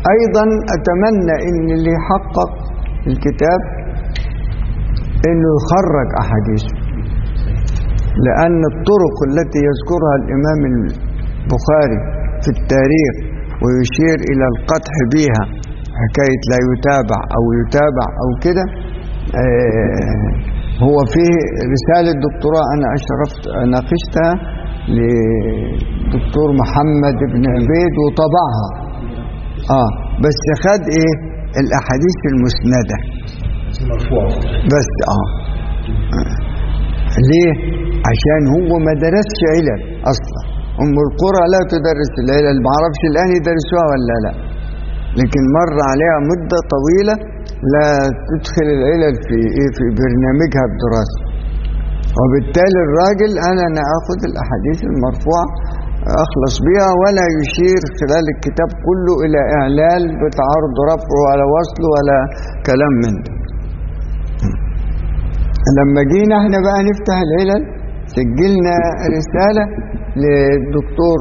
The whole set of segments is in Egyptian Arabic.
أيضا أتمنى أن اللي يحقق الكتاب أنه يخرج أحاديثه لأن الطرق التي يذكرها الإمام البخاري في التاريخ ويشير إلى القدح بها حكاية لا يتابع أو يتابع أو كده آه، هو فيه رسالة دكتوراه أنا أشرفت ناقشتها لدكتور محمد بن عبيد وطبعها اه بس خد ايه الاحاديث المسندة مرفوع بس اه آه. ليه عشان هو ما درسش علل اصلا ام القرى لا تدرس العلل ما اعرفش الان يدرسوها ولا لا لكن مر عليها مدة طويلة لا تدخل العلل في ايه في برنامجها الدراسي وبالتالي الراجل انا انا اخذ الاحاديث المرفوعه اخلص بها ولا يشير خلال الكتاب كله الى اعلال بتعارض رفعه ولا وصله ولا كلام من ده لما جينا احنا بقى نفتح العلل سجلنا رساله للدكتور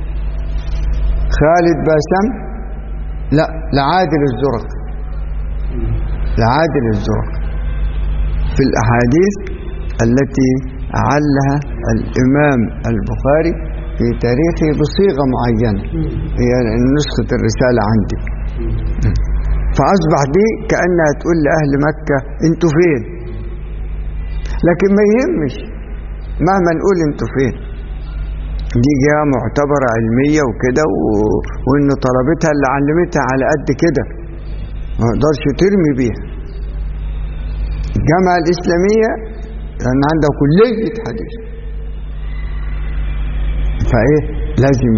خالد باسم لا لعادل الزرق لعادل الزرق في الاحاديث التي علها الإمام البخاري في تاريخه بصيغة معينة هي نسخة الرسالة عندي فأصبح دي كأنها تقول لأهل مكة انتوا فين لكن ما يهمش مهما نقول انتوا فين دي جهة معتبرة علمية وكده و... وإن طلبتها اللي علمتها على قد كده ما اقدرش ترمي بيها الجامعة الإسلامية لأن عندها كلية حديث فإيه لازم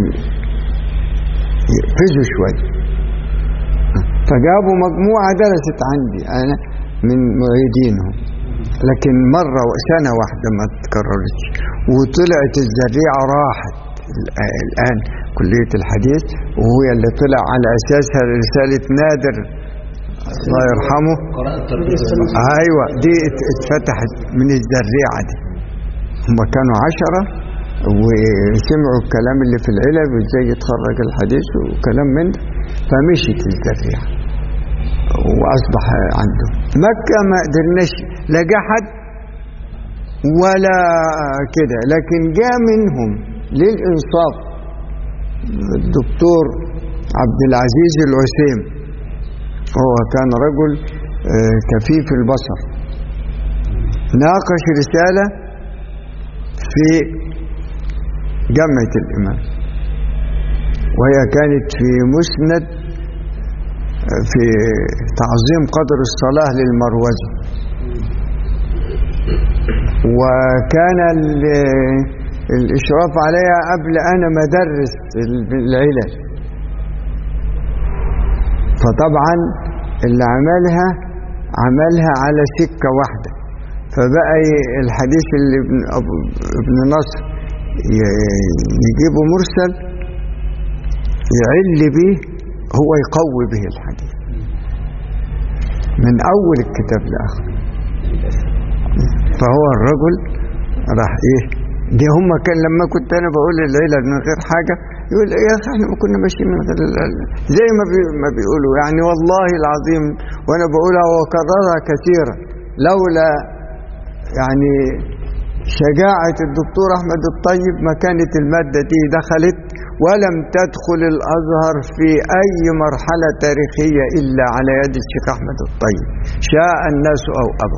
يقفزوا شوية فجابوا مجموعة درست عندي أنا من معيدينهم لكن مرة سنة واحدة ما تكررتش وطلعت الزريعة راحت الآن كلية الحديث وهي اللي طلع على أساسها رسالة نادر الله يرحمه قراءة تربية ايوه دي ات- اتفتحت من الزريعه دي هم كانوا عشرة وسمعوا الكلام اللي في العلب وازاي يتخرج الحديث وكلام من ده فمشيت الزريعه واصبح عنده مكه ما قدرناش لا جه حد ولا كده لكن جاء منهم للانصاف الدكتور عبد العزيز العسيم هو كان رجل آه، كفيف البصر ناقش رسالة في جامعة الإمام وهي كانت في مسند آه، في تعظيم قدر الصلاة للمروزي وكان ال- الإشراف عليها قبل أنا ما أدرس العلل فطبعا اللي عملها عملها على سكة واحدة فبقى ي- الحديث اللي ابن, أبو- ابن نصر ي- يجيبه مرسل يعل به هو يقوي به الحديث من أول الكتاب لآخره فهو الرجل راح إيه دي هم كان لما كنت أنا بقول العلل من غير حاجة يقول يا أخي احنا ما كنا ماشيين من غير العلل زي ما, بي ما بيقولوا يعني والله العظيم وأنا بقولها وكررها كثيرا لولا يعني شجاعة الدكتور أحمد الطيب ما كانت المادة دي دخلت ولم تدخل الأزهر في أي مرحلة تاريخية إلا على يد الشيخ أحمد الطيب شاء الناس أو أبوا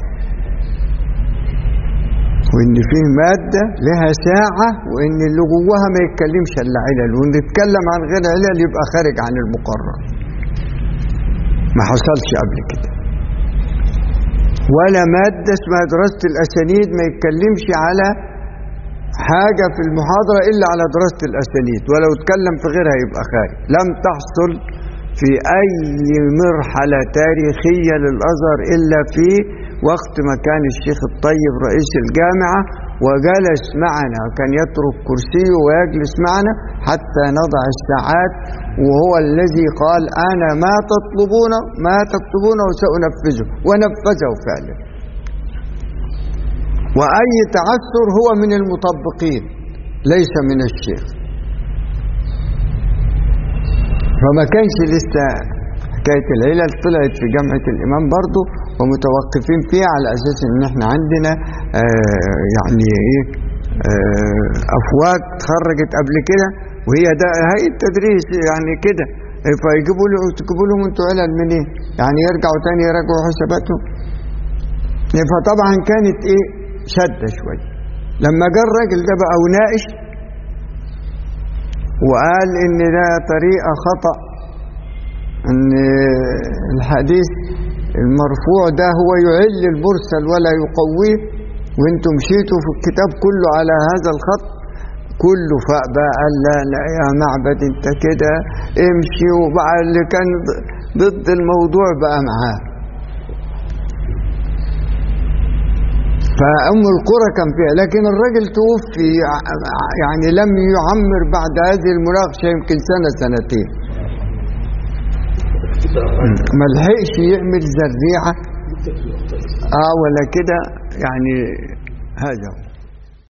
وإن فيه مادة لها ساعة وإن اللي جواها ما يتكلمش إلا علل وإن يتكلم عن غير علل يبقى خارج عن المقرر ما حصلش قبل كده ولا مادة اسمها دراسة الأسانيد ما يتكلمش على حاجة في المحاضرة إلا على دراسة الأسانيد ولو اتكلم في غيرها يبقى خارج لم تحصل في أي مرحلة تاريخية للأزهر إلا في وقت ما كان الشيخ الطيب رئيس الجامعة وجلس معنا كان يترك كرسيه ويجلس معنا حتى نضع الساعات وهو الذي قال أنا ما تطلبون ما تكتبونه سأنفذه ونفذه فعلا وأي تعثر هو من المطبقين ليس من الشيخ فما كانش لسه حكاية العلل طلعت في جامعة الإمام برضو ومتوقفين فيها على أساس إن إحنا عندنا آه يعني إيه آه أفواج تخرجت قبل كده وهي ده هيئة تدريس يعني كده فيجيبوا له تجيبوا لهم انتوا علل منين؟ يعني يرجعوا تاني يراجعوا حساباتهم فطبعا كانت ايه شدة شوية لما جه الراجل ده بقى وناقش وقال ان ده طريقة خطأ ان الحديث المرفوع ده هو يعل المرسل ولا يقويه وانتم مشيتوا في الكتاب كله على هذا الخط كله فبقى قال لا لا يا معبد انت كده امشي وبقى اللي كان ضد الموضوع بقى معاه فأم القرى كان فيها لكن الراجل توفي يعني لم يعمر بعد هذه المناقشة يمكن سنة سنتين ما لحقش يعمل زريعة اه ولا كده يعني هذا هو